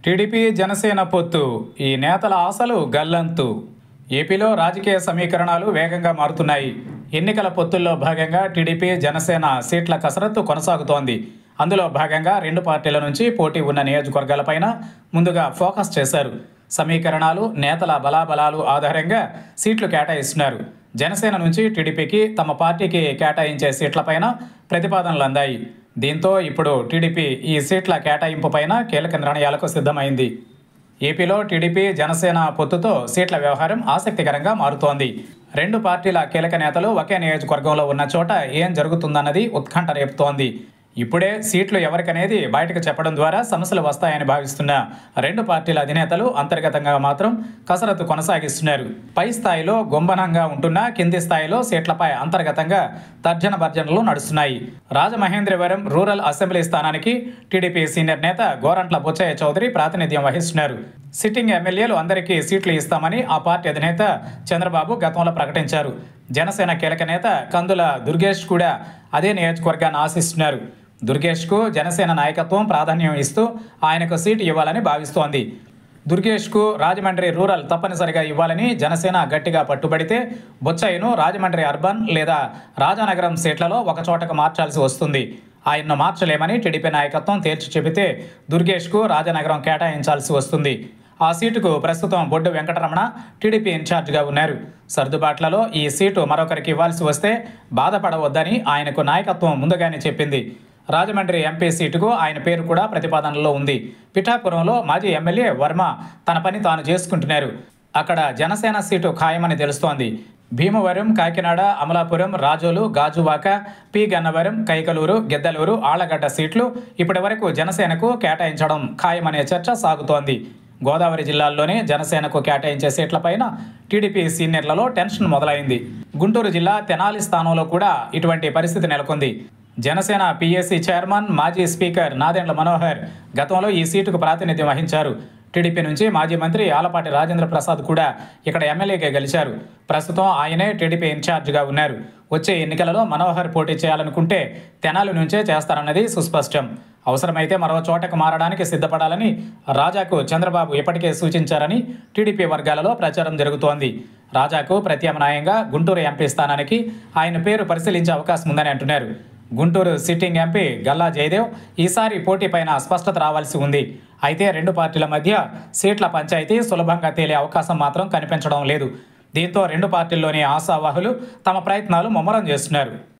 TDP Janasena పొత్తు ఈ నేతల ఆశలు గల్లంతు ఏపీలో రాజకీయ సమీకరణాలు వేగంగా మారుతున్నాయి ఎన్నికల పొత్తుల్లో భాగంగా టీడీపీ జనసేన సీట్ల కసరత్తు కొనసాగుతోంది అందులో భాగంగా రెండు పార్టీల నుంచి పోటీ ఉన్న నియోజకవర్గాలపైన ముందుగా ఫోకస్ చేశారు సమీకరణాలు నేతల బలాబలాలు ఆధారంగా సీట్లు కేటాయిస్తున్నారు జనసేన నుంచి టీడీపీకి తమ పార్టీకి కేటాయించే సీట్లపైన ప్రతిపాదనలు అందాయి దీంతో ఇప్పుడు టీడీపీ ఈ సీట్ల కేటాయింపుపైన కీలక నిర్ణయాలకు సిద్ధమైంది ఏపీలో టీడీపీ జనసేన పొత్తుతో సీట్ల వ్యవహారం ఆసక్తికరంగా మారుతోంది రెండు పార్టీల కీలక నేతలు ఒకే నియోజకవర్గంలో ఉన్న చోట ఏం జరుగుతుందన్నది ఉత్కంఠ రేపుతోంది ఇప్పుడే సీట్లు ఎవరికనేది బయటకు చెప్పడం ద్వారా సమస్యలు వస్తాయని భావిస్తున్న రెండు పార్టీల అధినేతలు అంతర్గతంగా మాత్రం కసరత్తు కొనసాగిస్తున్నారు పై స్థాయిలో గుంబనంగా ఉంటున్న కింది స్థాయిలో సీట్లపై అంతర్గతంగా తర్జన భర్జనలు నడుస్తున్నాయి రాజమహేంద్రవరం రూరల్ అసెంబ్లీ స్థానానికి టీడీపీ సీనియర్ నేత గోరంట్ల బుచ్చయ్య చౌదరి ప్రాతినిధ్యం వహిస్తున్నారు సిట్టింగ్ ఎమ్మెల్యేలు అందరికీ సీట్లు ఇస్తామని ఆ పార్టీ అధినేత చంద్రబాబు గతంలో ప్రకటించారు జనసేన కీలక నేత కందుల దుర్గేష్ కూడా అదే నియోజకవర్గాన్ని ఆశిస్తున్నారు దుర్గేష్కు జనసేన నాయకత్వం ప్రాధాన్యం ఇస్తూ ఆయనకు సీటు ఇవ్వాలని భావిస్తోంది దుర్గేష్కు రాజమండ్రి రూరల్ తప్పనిసరిగా ఇవ్వాలని జనసేన గట్టిగా పట్టుబడితే బొచ్చయ్యను రాజమండ్రి అర్బన్ లేదా రాజానగరం సీట్లలో ఒక చోటకు మార్చాల్సి వస్తుంది ఆయన్ను మార్చలేమని టీడీపీ నాయకత్వం తేల్చి చెబితే దుర్గేష్కు రాజనగరం కేటాయించాల్సి వస్తుంది ఆ సీటుకు ప్రస్తుతం బొడ్డు వెంకటరమణ టీడీపీ ఇన్ఛార్జిగా ఉన్నారు సర్దుబాట్లలో ఈ సీటు మరొకరికి ఇవ్వాల్సి వస్తే బాధపడవద్దని ఆయనకు నాయకత్వం ముందుగానే చెప్పింది రాజమండ్రి ఎంపీ సీటుకు ఆయన పేరు కూడా ప్రతిపాదనలో ఉంది పిఠాపురంలో మాజీ ఎమ్మెల్యే వర్మ తన పని తాను చేసుకుంటున్నారు అక్కడ జనసేన సీటు ఖాయమని తెలుస్తోంది భీమవరం కాకినాడ అమలాపురం రాజోలు గాజువాక పి గన్నవరం కైకలూరు గిద్దలూరు ఆళ్లగడ్డ సీట్లు ఇప్పటి వరకు జనసేనకు కేటాయించడం ఖాయమనే చర్చ సాగుతోంది గోదావరి జిల్లాల్లోనే జనసేనకు కేటాయించే సీట్లపైన టీడీపీ సీనియర్లలో టెన్షన్ మొదలైంది గుంటూరు జిల్లా తెనాలి స్థానంలో కూడా ఇటువంటి పరిస్థితి నెలకొంది జనసేన పీఏసీ చైర్మన్ మాజీ స్పీకర్ నాదెండ్ల మనోహర్ గతంలో ఈ సీటుకు ప్రాతినిధ్యం వహించారు టీడీపీ నుంచి మాజీ మంత్రి ఆలపాటి రాజేంద్ర ప్రసాద్ కూడా ఇక్కడ ఎమ్మెల్యేగా గెలిచారు ప్రస్తుతం ఆయనే టీడీపీ ఇన్ఛార్జిగా ఉన్నారు వచ్చే ఎన్నికలలో మనోహర్ పోటీ చేయాలనుకుంటే తెనాలి నుంచే చేస్తారన్నది సుస్పష్టం అవసరమైతే మరో చోటకు మారడానికి సిద్ధపడాలని రాజాకు చంద్రబాబు ఇప్పటికే సూచించారని టీడీపీ వర్గాలలో ప్రచారం జరుగుతోంది రాజాకు ప్రత్యామ్నాయంగా గుంటూరు ఎంపీ స్థానానికి ఆయన పేరు పరిశీలించే అవకాశం ఉందని అంటున్నారు గుంటూరు సిట్టింగ్ ఎంపీ గల్లా జయదేవ్ ఈసారి పోటీపైన స్పష్టత రావాల్సి ఉంది అయితే రెండు పార్టీల మధ్య సీట్ల పంచాయతీ సులభంగా తేలే అవకాశం మాత్రం కనిపించడం లేదు దీంతో రెండు పార్టీల్లోని ఆశావాహులు తమ ప్రయత్నాలు ముమ్మరం చేస్తున్నారు